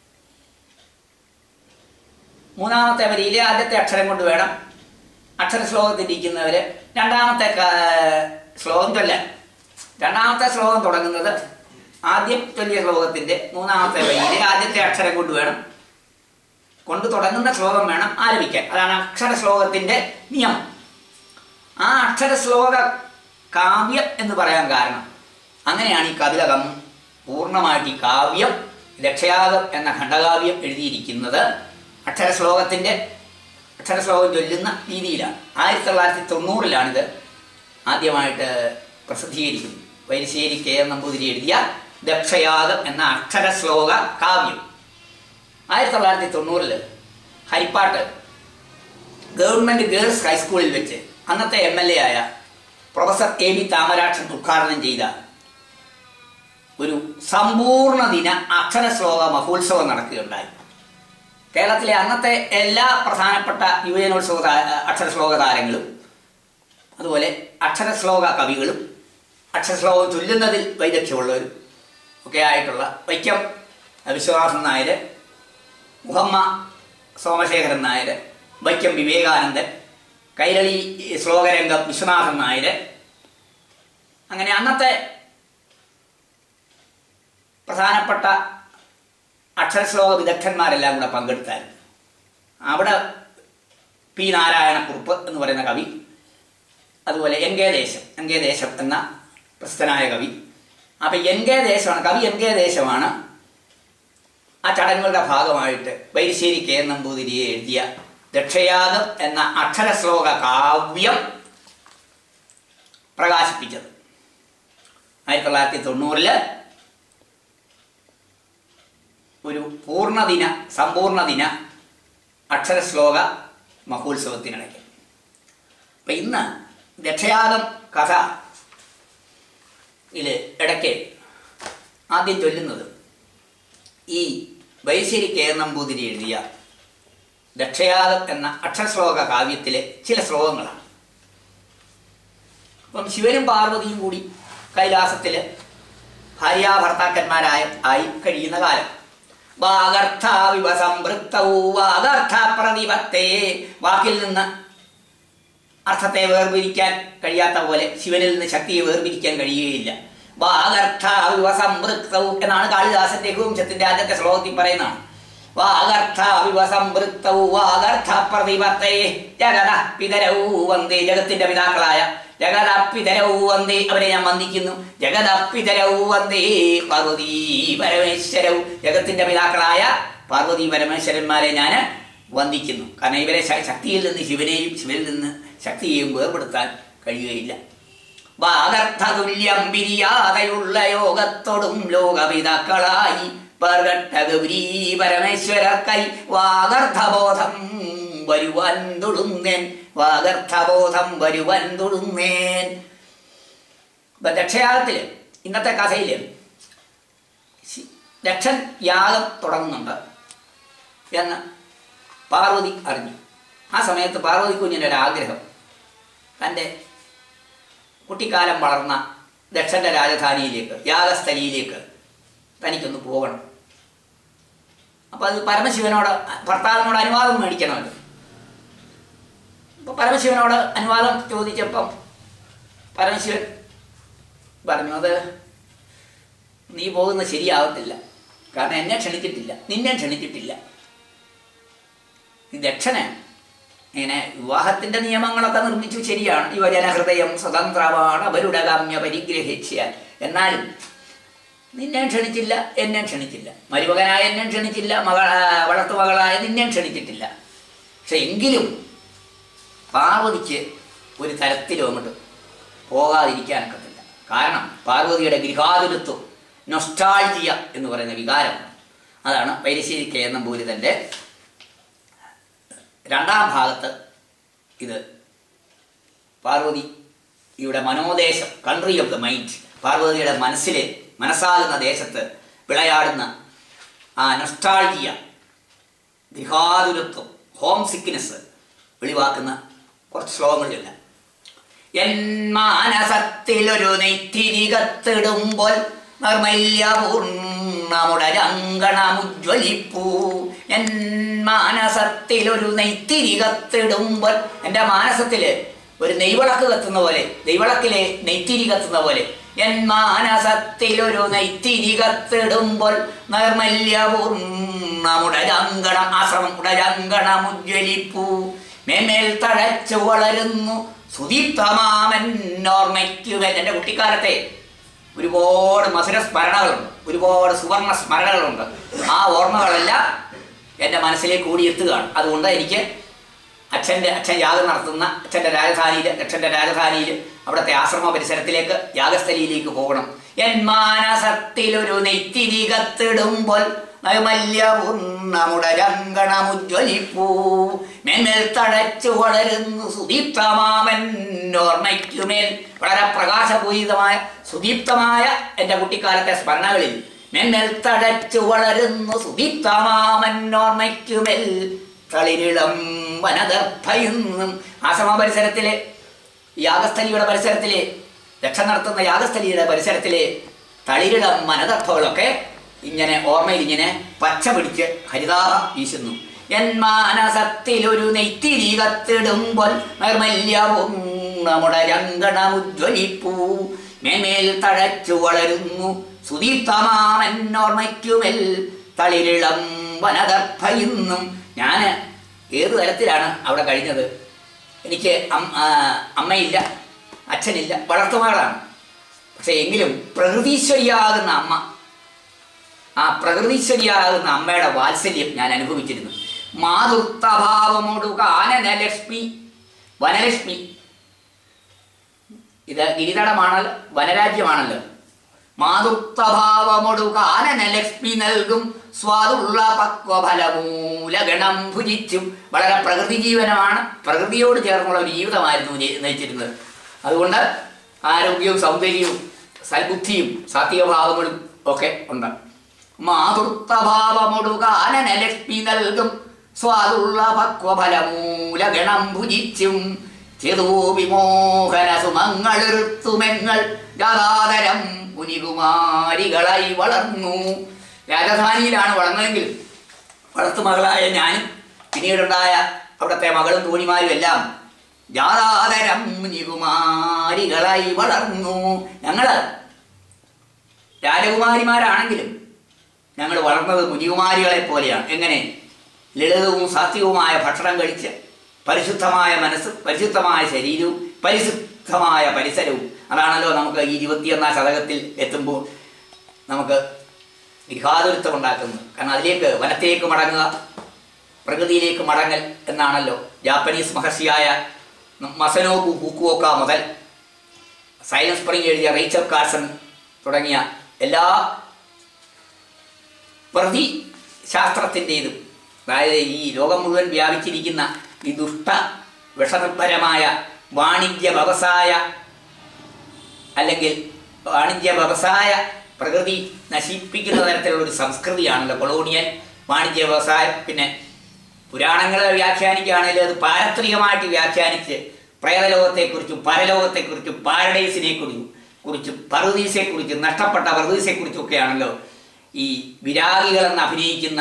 മൂന്നാമത്തെ വരിയിലെ ആദ്യത്തെ അക്ഷരം കൊണ്ട് വേണം അക്ഷരശ്ലോകത്തിൽ ഇരിക്കുന്നവര് രണ്ടാമത്തെ ക- ശ്ലോകം ചൊല്ലാൻ രണ്ടാമത്തെ ശ്ലോകം തുടങ്ങുന്നത് ആദ്യം ചൊല്ലിയ ശ്ലോകത്തിന്റെ മൂന്നാമത്തെ വരിയിലെ ആദ്യത്തെ അക്ഷരം കൊണ്ട് വേണം കൊണ്ട് തുടങ്ങുന്ന ശ്ലോകം വേണം ആരംഭിക്കാൻ അതാണ് അക്ഷരശ്ലോകത്തിന്റെ നിയമം ആ അക്ഷരശ്ലോക കാവ്യം എന്ന് പറയാൻ കാരണം അങ്ങനെയാണ് ഈ കവിതകം പൂർണ്ണമായിട്ട് ഈ കാവ്യം രക്ഷയാഗം എന്ന ഖണ്ഡകാവ്യം എഴുതിയിരിക്കുന്നത് അക്ഷരശ്ലോകത്തിന്റെ അക്ഷരശ്ലോകം ചൊല്ലുന്ന രീതിയിലാണ് ആയിരത്തി തൊള്ളായിരത്തി തൊണ്ണൂറിലാണിത് ആദ്യമായിട്ട് പ്രസിദ്ധീകരിക്കുന്നത് വൈരശ്ശേരി കെ എം നമ്പൂതിരി എഴുതിയ ദക്ഷയാഗം എന്ന അക്ഷരശ്ലോക കാവ്യം ആയിരത്തി തൊള്ളായിരത്തി തൊണ്ണൂറില് ഹരിപ്പാട്ട് ഗവൺമെന്റ് ഗേൾസ് ഹൈസ്കൂളിൽ വെച്ച് അന്നത്തെ എം എൽ എ ആയ പ്രൊഫസർ എ ബി താമരാക്ഷൻ ഉദ്ഘാടനം ചെയ്ത ഒരു സമ്പൂർണ്ണ ദിന അക്ഷരശ്ലോക മഹോത്സവം നടക്കുകയുണ്ടായി കേരളത്തിലെ അന്നത്തെ എല്ലാ പ്രധാനപ്പെട്ട യുവജനോത്സവ താ- അക്ഷരശ്ലോക താരങ്ങളും അതുപോലെ അക്ഷരശ്ലോക കവികളും അക്ഷരശ്ലോകം ചൊല്ലുന്നതിൽ വൈദഗ്ധ്യമുള്ളവരും ഒക്കെ ആയിട്ടുള്ള വൈക്കം വിശ്വനാഥൻ നായർ മുഹമ്മ സോമശേഖരൻ നായർ വൈക്കം വിവേകാനന്ദൻ കൈരളി ശ്ലോകരംഗം വിശ്വനാഥൻ നായർ അങ്ങനെ അന്നത്തെ പ്രധാനപ്പെട്ട അക്ഷരശ്ലോക വിദഗ്ധന്മാരെല്ലാം കൂടെ പങ്കെടുത്തായിരുന്നു അവിടെ പി നാരായണക്കുറുപ്പ് എന്ന് പറയുന്ന കവി അതുപോലെ N K Desham N K Desham എന്ന പ്രസിദ്ധനായ കവി അപ്പം എൻ കെ ദേശമാണ് കവി എൻ കെ ദേശമാണ് ആ ചടങ്ങുകളുടെ ഭാഗമായിട്ട് വൈരശ്ശേരി കെ എൻ നമ്പൂതിരിയെ എഴുതിയ ദക്ഷയാഗം എന്ന അക്ഷരശ്ലോക കാവ്യം പ്രകാശിപ്പിച്ചത് ആയിരത്തി തൊള്ളായിരത്തി തൊണ്ണൂറില് ഒരു പൂർണ്ണദിന സമ്പൂർണ്ണദിന അക്ഷരശ്ലോക മഹോത്സവത്തിനിടയ്ക്ക് അപ്പൊ ഇന്ന് ദക്ഷയാഗം കഥ ഇതില് ഇടയ്ക്ക് ആദ്യം ചൊല്ലുന്നത് ഈ വൈശ്ശേരി കെ എൻ നമ്പൂതിരി എഴുതിയ ദക്ഷയാഗം എന്ന അക്ഷരശ്ലോക കാവ്യത്തിലെ ചില ശ്ലോകങ്ങളാണ് അപ്പം ശിവനും പാർവതിയും കൂടി കൈലാസത്തില് ഭാര്യാഭർത്താക്കന്മാരായ ആയി കഴിയുന്ന കാലം വാഗർത്ഥാവിവ സംപൃക്തൗ വാഗർത്ഥ പ്രതിപത്തേ വാക്കിൽ നിന്ന് അർത്ഥത്തെ വേർപിരിക്കാൻ കഴിയാത്ത പോലെ ശിവനിൽ നിന്ന് ശക്തിയെ വേർപിരിക്കാൻ കഴിയുകയില്ല വാഗർത്ഥാവിവ സംപൃക്തൗ എന്നാണ് കാളിദാസന്റെ രഘുവംശത്തിന്റെ ആദ്യത്തെ ശ്ലോകത്തിൽ പറയുന്നതാണ് വാഗർത്ഥാവിവ സംപൃക്തൗ വാഗർത്ഥ പ്രതിപത്തേ ജഗത പിതരൗ വന്ദേ ജഗത്തിന്റെ പിതാക്കളായ ജഗതപ്പിതരൗ വന്ദേ അവരെ ഞാൻ വന്ദിക്കുന്നു ജഗതപ്പിതരൗ വന്ദേ പാർവതീ പരമേശ്വരൗ ജഗത്തിന്റെ പിതാക്കളായ പാർവതി പരമേശ്വരന്മാരെ ഞാൻ വന്ദിക്കുന്നു കാരണം ഇവരെ ശ- ശക്തിയിൽ നിന്ന് ശിവനെയും ശിവനിൽ നിന്ന് ശക്തിയെയും വേർപെടുത്താൻ കഴിയുകയില്ല വാഗർത്ഥതുല്യം പിരിയാതെയുള്ള യോഗത്തോടും ലോകപിതാക്കളായി പർഗട്ടഗൗരീ പരമേശ്വരക്കൈ വാഗർത്ഥബോധം വരുവാൻ തൊടുന്നേൻ വാഗർത്ഥബോധം വരുവാൻ തൊടുന്നേൻ ഇപ്പൊ ദക്ഷയാഗത്തില് ഇന്നത്തെ കഥയില് ശി- ദക്ഷൻ യാഗം തുടങ്ങുന്നുണ്ട് എന്ന് പാർവതി അറിഞ്ഞു ആ സമയത്ത് പാർവതി കുഞ്ഞിൻ്റെ ഒരു ആഗ്രഹം തൻ്റെ കുട്ടിക്കാലം വളർന്ന ദക്ഷന്റെ രാജധാനിയിലേക്ക് യാഗസ്ഥലിയിലേക്ക് തനിക്കൊന്ന് പോകണം അപ്പൊ അത് പരമശിവനോട് ഭർത്താവിനോട് അനുവാദം മേടിക്കണമല്ലോ അപ്പൊ പരമശിവനോട് അനുവാദം ചോദിച്ചപ്പം പരമശിവൻ പറഞ്ഞു അത് നീ പോകുന്നത് ശരിയാവത്തില്ല കാരണം എന്നെ ക്ഷണിച്ചിട്ടില്ല നിന്നെ ക്ഷണിച്ചിട്ടില്ല ഈ ദക്ഷന് ഇങ്ങനെ വിവാഹത്തിന്റെ നിയമങ്ങളൊക്കെ നിർമ്മിച്ചു ശരിയാണ് യുവജനഹൃദയം സ്വതന്ത്രമാണ് അവരുടെ കാമ്യ പരിഗ്രഹിച്ചാൽ എന്നാലും നിന്നെ ക്ഷണിച്ചില്ല എന്നെ ക്ഷണിച്ചില്ല മരുമകനായ എന്നെ ക്ഷണിച്ചില്ല മകൾ വളർത്തുമകളായ നിന്നെ ക്ഷണിച്ചിട്ടില്ല പക്ഷെ എങ്കിലും പാർവതിക്ക് ഒരു തരത്തിലും അങ്ങോട്ട് പോകാതിരിക്കാനൊക്കത്തില്ല കാരണം പാർവതിയുടെ ഗൃഹാതുരത്വം നൊസ്റ്റാൾജിയ എന്ന് പറയുന്ന വികാരമാണ് അതാണ് വൈരശ്ശേരി കെ നമ്പൂരി തൻ്റെ രണ്ടാം ഭാഗത്ത് ഇത് പാർവതിയുടെ Manodesham country of the mind പാർവതിയുടെ മനസ്സിലെ മനസ്സാകുന്ന ദേശത്ത് വിളയാടുന്ന ആ നൊസ്റ്റാൾജിയ ഗൃഹാതുരത്വം ഹോം സിക്നെസ് വെളിവാക്കുന്ന കുറച്ച് ശ്ലോകങ്ങളില്ല എൻ മാനസത്തിലൊരു നെയ്ത്തിരി കത്തിടുമ്പോൾ നിർമ്മല്യപൂർണ്ണമുടരങ്കണമുജ്വലിപ്പൂ എൻ മാനസത്തിലൊരു നെയ്ത്തിരി കത്തിടുമ്പോൾ എൻ്റെ മാനസത്തില് ഒരു നെയ്വിളക്ക് കത്തുന്ന പോലെ നെയ്വിളക്കിലെ നെയ്ത്തിരി കത്തുന്ന പോലെ എൻ മാനസത്തിലൊരു നെയ്ത്തിരി കത്തിടുമ്പോൾ നൈർമല്യപൂർണ്ണമുടരങ്കണം ആശ്രമം ഉടരങ്കണമുജ്വലിപ്പൂ മേമേൽ തഴച്ചു വളരുന്നു സുദീപ്തമാമൻ ഓർമ്മയ്ക്കുമേൽ എൻ്റെ കുട്ടിക്കാലത്തെ ഒരുപാട് മധുര സ്മരണകളുണ്ട് ഒരുപാട് സുവർണ സ്മരണകളുണ്ട് ആ ഓർമ്മകളെല്ലാം എൻ്റെ മനസ്സിലേക്ക് കൂടിയെത്തുകയാണ് അതുകൊണ്ട് എനിക്ക് അച്ഛൻ്റെ അച്ഛൻ യാഗം നടത്തുന്ന അച്ഛൻ്റെ രാജധാനിയിൽ അച്ഛൻ്റെ രാജധാനിയിൽ അവിടുത്തെ ആശ്രമ പരിസരത്തിലേക്ക് യാഗസ്ഥലിയിലേക്ക് പോകണം എൻ മാനസത്തിലൊരു നെയ്ത്തിരി കത്തിടുമ്പോൾ നൈമല്യപൂർണ്ണമുടരങ്കണമുജ്വലിപ്പൂ മേന്മേൽ തഴച്ചു വളരുന്നു സുദീപ്തമാമൻ ഓർമ്മയ്ക്കുമേൽ വളരെ പ്രകാശപൂരിതമായ സുദീപ്തമായ എൻ്റെ കുട്ടിക്കാലത്തെ സ്മരണകളിൽ മേന്മേൽ തഴച്ചു വളരുന്നു സുദീപ്തമാമൻ ഓർമ്മയ്ക്കുമേൽ തളിരിളം വനദർഭയുന്നും ആശ്രമ പരിസരത്തിലെ യാഗസ്ഥലിയുടെ പരിസരത്തിലെ രക്ഷ നടത്തുന്ന യാഗസ്ഥലിയുടെ പരിസരത്തിലെ തളിരിളം വനദർഭകളൊക്കെ ഇങ്ങനെ ഓർമ്മയിൽ ഇങ്ങനെ പച്ച പിടിച്ച് ഹരിതാഭം വീശുന്നു എൻ മാനസത്തിലൊരു നെയ്ത്തിരി കത്തിടുമ്പോൾ നൈർമല്യപൂർണ്ണമുടരങ്കണമുജ്വലിപ്പൂ മേമേൽ തഴച്ചു വളരുന്നു സുദീപ്തമാമൻ ഓർമ്മയ്ക്കുമേൽ തളിരിളം വനദർഭയുന്നും ഞാൻ ഏതു തരത്തിലാണ് അവിടെ കഴിഞ്ഞത് എനിക്ക് അം- ആ, അമ്മയില്ല അച്ഛനില്ല വളർത്തുമകളാണ് പക്ഷെ എങ്കിലും പ്രകൃതീശ്വരിയാകുന്ന അമ്മ ആ പ്രകൃതീശ്വരിയാകുന്ന അമ്മയുടെ വാത്സല്യം ഞാൻ അനുഭവിച്ചിരുന്നു മാതൃത്വഭാവമൊടുക ആനനലക്ഷ്മി വനലക്ഷ്മി ഇത് ഗിരിതടമാണല്ലോ വനരാജ്യമാണല്ലോ മാതൃത്വഭാവമൊടുക ആനനലക്ഷ്മി നൽകും സ്വാദുള്ള പക്വഫലമൂലഗണം ഭുജിച്ചും വളരെ പ്രകൃതി ജീവനമാണ് പ്രകൃതിയോട് ചേർന്നുള്ള ഒരു ജീവിതമായിരുന്നു നയി- നയിച്ചിരുന്നത് അതുകൊണ്ട് ആരോഗ്യവും സൗന്ദര്യവും സൽബുദ്ധിയും സാത്വികഭാവങ്ങളും ഒക്കെ ഉണ്ട് മാതൃത്വഭാവമൊടുക ആനനലക്ഷ്മി നൽകും സ്വാദുള്ള പക്വഫലമൂലഗണം ഭുജിച്ചും ചെതോ വിമോഹന സുമങ്ങളെറുത്തുമെങ്ങൾ ജാതാതരം മുനികുമാരികളായി വളർന്നു രാജധാനിയിലാണ് വളർന്നതെങ്കിലും വളർത്തുമകളായ ഞാനും പിന്നീടുണ്ടായ അവിടുത്തെ മകളും തോണിമാരും എല്ലാം ജാതാതരം മുനികുമാരികളായി വളർന്നു ഞങ്ങള് രാജകുമാരിമാരാണെങ്കിലും ഞങ്ങൾ വളർന്നത് മുനികുമാരികളെ പോലെയാണ് എങ്ങനെ ലളിതവും സാത്വികവുമായ ഭക്ഷണം കഴിച്ച് പരിശുദ്ധമായ മനസ്സ് പരിശുദ്ധമായ ശരീരവും പരിശുദ്ധമായ പരിസരവും അതാണല്ലോ നമുക്ക് ഈ ഇരുപത്തിയൊന്നാം ശതകത്തിൽ എത്തുമ്പോൾ നമുക്ക് ഗൃഹാതുരത്വം ഉണ്ടാക്കുന്നത് കാരണം അതിലേക്ക് വനത്തിലേക്ക് മടങ്ങുക പ്രകൃതിയിലേക്ക് മടങ്ങൽ എന്നാണല്ലോ ജാപ്പനീസ് മഹർഷിയായ മസനോബു ഹൂക്കുവോക്ക മുതൽ സൈലൻസ് സ്പ്രിംഗ് എഴുതിയ റേച്ചൽ കാർസൺ തുടങ്ങിയ എല്ലാ പ്രതി ശാസ്ത്രത്തിൻ്റെതും അതായത് ഈ ലോകം മുഴുവൻ വ്യാപിച്ചിരിക്കുന്ന ഈ ദുഷ്ട വിഷനിർഭരമായ വാണിജ്യ വ്യവസായ അല്ലെങ്കിൽ വാണിജ്യ വ്യവസായ പ്രകൃതി നശിപ്പിക്കുന്ന തരത്തിലുള്ള ഒരു സംസ്കൃതിയാണല്ലോ കൊളോണിയൽ വാണിജ്യ വ്യവസായം പിന്നെ പുരാണങ്ങളെ വ്യാഖ്യാനിക്കുകയാണെങ്കിൽ അത് പാരത്രികമായിട്ട് വ്യാഖ്യാനിച്ച് പ്രേതലോകത്തെക്കുറിച്ചും പരലോകത്തെക്കുറിച്ചും പാരഡൈസിനെ കുറിച്ചും കുറിച്ചും പറുദീസെക്കുറിച്ചും നഷ്ടപ്പെട്ട പറുദീസെക്കുറിച്ചും ഒക്കെയാണല്ലോ ഈ വിരാഗികളെന്ന് അഭിനയിക്കുന്ന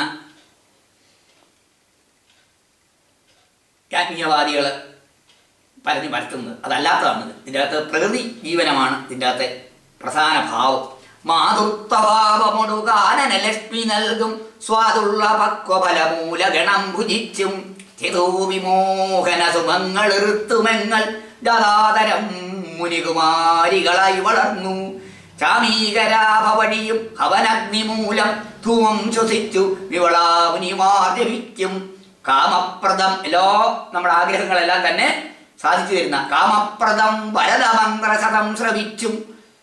ആത്മീയവാദികൾ പറഞ്ഞു പരത്തുന്നത് അതല്ലാത്തതാണ് ഇത് ഇതിൻ്റെ അകത്ത് പ്രകൃതി ജീവനമാണ് ഇതിൻ്റെ അകത്തെ പ്രധാന ഭാവം മാതൃത്വഭാവമൊടുകാനലക്ഷ്മി നൽകും സ്വാദുള്ള പക്വഫലമൂല ഗണം ഭുജിച്ചും ചെതോ വിമോഹന സുമങ്ങളെറുത്തുമെങ്ങൾ ജാതാതരം മുനികുമാരികളായി വളർന്നു ചാമീകരാഭവടിയും ഹവനഗ്നിമൂലം ധൂമം ശ്വസിച്ചു വിവളാമുനിമാർ ജപിക്കും കാമപ്രദം എല്ലാ നമ്മുടെ ആഗ്രഹങ്ങളെല്ലാം തന്നെ സാധിച്ചു തരുന്ന കാമപ്രദം വരദമന്ത്രശതം ശ്രവിച്ചും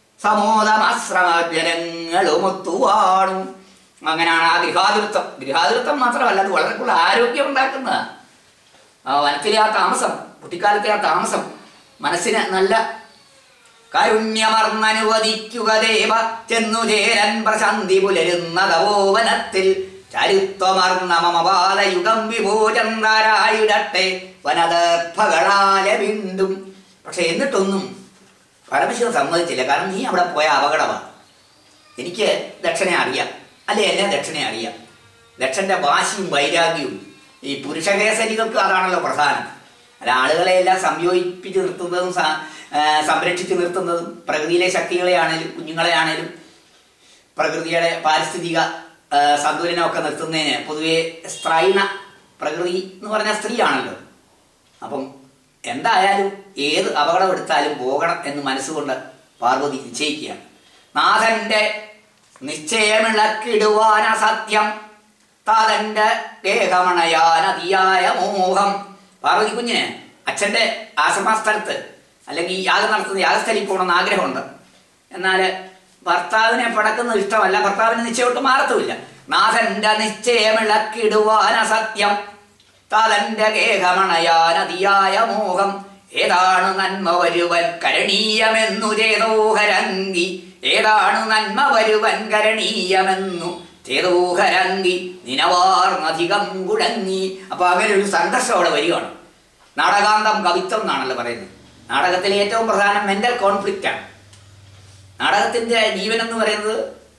സമോദമാശ്രമജനങ്ങളുമൊത്തുവാണു അങ്ങനെയാണ് ആ ഗൃഹാതുരത്വം ഗൃഹാതുരത്വം മാത്രമല്ല അത് വളരെ കൂടുതൽ ആരോഗ്യം ഉണ്ടാക്കുന്നതാണ് ആ വനത്തിലെ ആ താമസം കുട്ടിക്കാലത്തെ ആ താമസം മനസ്സിന് നല്ല കാരുണ്യമർന്നനുവദിക്കുക ദേവ ചെന്നു ചേരൻ പ്രശാന്തി പുലരുന്ന തപോവനത്തിൽ ചരിത്വമർന്ന മമ ബാലയുഗം വിഭോചന്താരായിടട്ടെ വനദർഭകളാലെ വീണ്ടും പക്ഷെ എന്നിട്ടൊന്നും പരമശിവൻ സമ്മതിച്ചില്ല കാരണം നീ അവിടെ പോയ അപകടമാണ് എനിക്ക് ദക്ഷനെ അറിയാം അല്ലെ എന്നെ ദക്ഷനെ അറിയാം ദക്ഷന്റെ വാശിയും വൈരാഗ്യവും ഈ പുരുഷകേസരികൾക്ക് അതാണല്ലോ പ്രധാനം അല്ല ആളുകളെ എല്ലാം സംയോജിപ്പിച്ച് നിർത്തുന്നതും സ- ആ, സംരക്ഷിച്ച് നിർത്തുന്നതും പ്രകൃതിയിലെ ശക്തികളെ ആണേലും കുഞ്ഞുങ്ങളെ ആണേലും പ്രകൃതിയുടെ പാരിസ്ഥിതിക ആ, സന്തുലനമൊക്കെ നിർത്തുന്നതിന് പൊതുവെ സ്ത്രൈണ പ്രകൃതി എന്ന് പറഞ്ഞാൽ സ്ത്രീയാണല്ലോ അപ്പം എന്തായാലും ഏത് അപകടം എടുത്താലും പോകണം എന്ന് മനസ്സുകൊണ്ട് പാർവതി നിശ്ചയിക്കുകയാണ് നാഥന്റെ നിശ്ചയമിളക്കിടുവാന സത്യം താതന്റെ ഗേഹമണയാൻ അതിയായ മോഹം പാർവതി കുഞ്ഞിന് അച്ഛന്റെ ആശ്രമസ്ഥലത്ത് അല്ലെങ്കിൽ ഈ യാഗം നടത്തുന്ന യാഗസ്ഥലിൽ പോകണമെന്ന് ആഗ്രഹമുണ്ട് എന്നാൽ ഭർത്താവിനെ പടക്കുന്നത് ഇഷ്ടമല്ല ഭർത്താവിന് നിശ്ചയോട്ട് മാറത്തുമില്ല നാഥന്റെ നിശ്ചയമിളക്കിടുവാന സത്യം തലന്റെ ഗേഹമണയാൻ അതിയായ മോഹം ഏതാണ് നന്മ വരുവൻ കരണീയമെന്നു ചേതോഹരങ്കി ഏതാണ് നന്മ വരുവൻ കരണീയമെന്നു ചേതോഹരങ്കി നിനവാർന്നധികം കുഴങ്ങി അപ്പൊ അങ്ങനെ ഒരു സംഘർഷം അവിടെ വരികയാണ് നാടകാന്തം കവിത്വം എന്നാണല്ലോ പറയുന്നത് നാടകത്തിലെ ഏറ്റവും പ്രധാനം മെന്റൽ കോൺഫ്ലിക്റ്റ് ആണ് നാടകത്തിന്റെ ജീവൻ എന്ന് പറയുന്നത്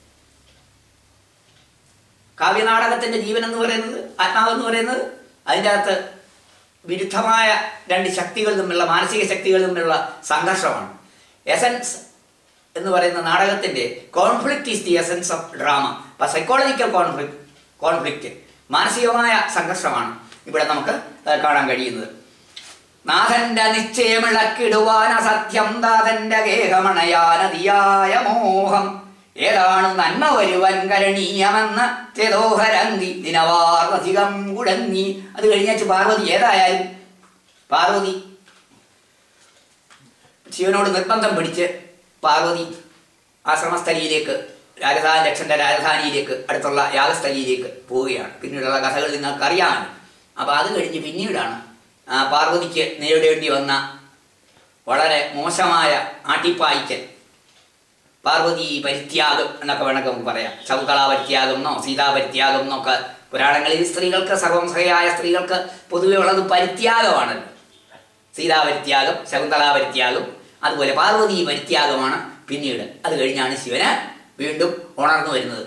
കാവ്യനാടകത്തിന്റെ ജീവൻ എന്ന് പറയുന്നത് ആത്മാവ് എന്ന് പറയുന്നത് അതിൻ്റെ അകത്ത് വിരുദ്ധമായ രണ്ട് ശക്തികൾ തമ്മിലുള്ള മാനസിക ശക്തികൾ തമ്മിലുള്ള സംഘർഷമാണ് എസൻസ് എന്ന് പറയുന്ന നാടകത്തിന്റെ conflict is the essence of drama അപ്പൊ സൈക്കോളജിക്കൽ കോൺഫ്ലിക്റ്റ് കോൺഫ്ലിക്റ്റ് മാനസികമായ സംഘർഷമാണ് ഇവിടെ നമുക്ക് ഏഹ്, കാണാൻ കഴിയുന്നത് നാഥന്റെ നിശ്ചയമിളക്കിടുവാൻ അസത്യം നാഥന്റെ ഗേഹമണയാനതിയായ മോഹം ഏതാണ് നന്മ വരുവൻ കരണീയമെന്ന് ചേതോഹരങ്കി ദിനവാർവധികം കുടങ്ങി അത് കഴിഞ്ഞാച്ച് പാർവതി ഏതായാലും പാർവതി ശിവനോട് നിർബന്ധം പിടിച്ച് പാർവതി ആശ്രമസ്ഥലിയിലേക്ക് രാജധാനി ലക്ഷന്റെ രാജധാനിയിലേക്ക് അടുത്തുള്ള യാഗസ്ഥലിയിലേക്ക് പോവുകയാണ് പിന്നീടുള്ള കഥകൾ നിങ്ങൾക്ക് അറിയാമല്ലോ അപ്പോൾ അത് കഴിഞ്ഞ് പിന്നീടാണ് ആ, പാർവതിക്ക് നേരിടേണ്ടി വന്ന വളരെ മോശമായ ആട്ടിപ്പായിക്കൽ പാർവതി പരിത്യാഗം എന്നൊക്കെ വേണമെങ്കിൽ നമുക്ക് പറയാം ശകുന്തള പരിത്യാഗം എന്നോ സീതാ പരിത്യാഗം എന്നൊക്കെ പുരാണങ്ങളിൽ സ്ത്രീകൾക്ക് സർവംസഹയായ സ്ത്രീകൾക്ക് പൊതുവെ ഉള്ളത് പരിത്യാഗമാണല്ലോ സീതാ പരിത്യാഗം ശകുന്തള പരിത്യാഗം അതുപോലെ പാർവതി പരിത്യാഗമാണ് പിന്നീട് അത് കഴിഞ്ഞാണ് ശിവന് വീണ്ടും ഉണർന്നു വരുന്നത്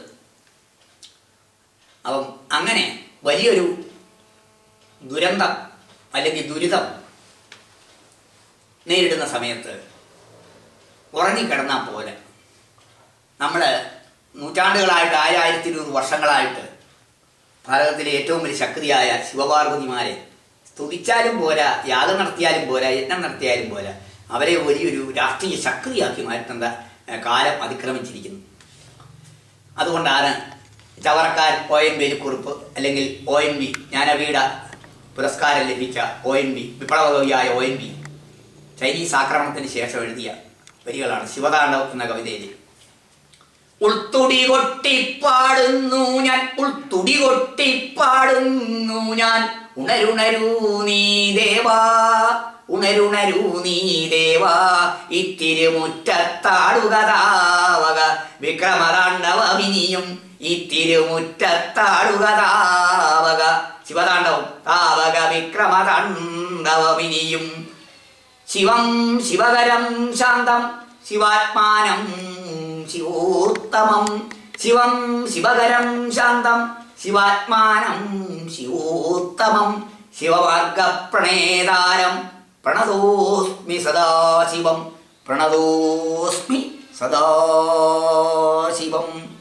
അപ്പം അങ്ങനെ വലിയൊരു ദുരന്തം അല്ലെങ്കിൽ ദുരിതം നേരിടുന്ന സമയത്ത് ഉറങ്ങിക്കിടന്നാൽ പോലെ നമ്മൾ നൂറ്റാണ്ടുകളായിട്ട് ആയിരത്തി ഇരുപത് വർഷങ്ങളായിട്ട് ഭാരതത്തിലെ ഏറ്റവും വലിയ ശക്തിയായ ശിവപാർവതിമാരെ സ്തുതിച്ചാലും പോരാ യാഗം നടത്തിയാലും പോരാ യജ്ഞം നടത്തിയാലും പോരാ അവരെ വലിയൊരു രാഷ്ട്രീയ ശക്തിയാക്കി മാറ്റേണ്ട ഏഹ്, കാലം അതിക്രമിച്ചിരിക്കുന്നു അതുകൊണ്ടാണ് ചവറക്കാരൻ ഒ എൻ വേലിക്കുറിപ്പ് അല്ലെങ്കിൽ ഒ എൻ ബി ജ്ഞാനപീഠ പുരസ്കാരം ലഭിച്ച ഒ എൻ ബി വിപ്ലവകവിയായ ഒ എൻ ബി ചൈനീസ് ആക്രമണത്തിന് ശേഷം എഴുതിയ വരികളാണ് ശിവതാണ്ഡവം എന്ന കവിതയിൽ ഉൾത്തുടി കൊട്ടിപ്പാടുന്നു ഞാൻ ഉൾത്തുടി കൊട്ടിപ്പാടുന്നു ഞാൻ ഉണരുണരൂ നീ ദേവാ ഉണരുണരൂ നീ ദേവാ ഇത്തിരുമുറ്റത്താടുക താവക വിക്രമതാണ്ഡവമിനിയും ഇത്തിരുമുറ്റത്താടുക താവക ശിവതാണ്ഡവം താവക വിക്രമതാണ്ഡവമിനിയും ശിവം ശിവകരം ശാന്തം ശിവാത്മാനം ശിവോത്തമം ശിവം ശിവകരം ശാന്തം ശിവാത്മാനം ശിവോത്തമം ശിവമാർഗപ്രണേതാരം പ്രണതോസ്മി സദാശിവം പ്രണതോസ്മി സദാശിവം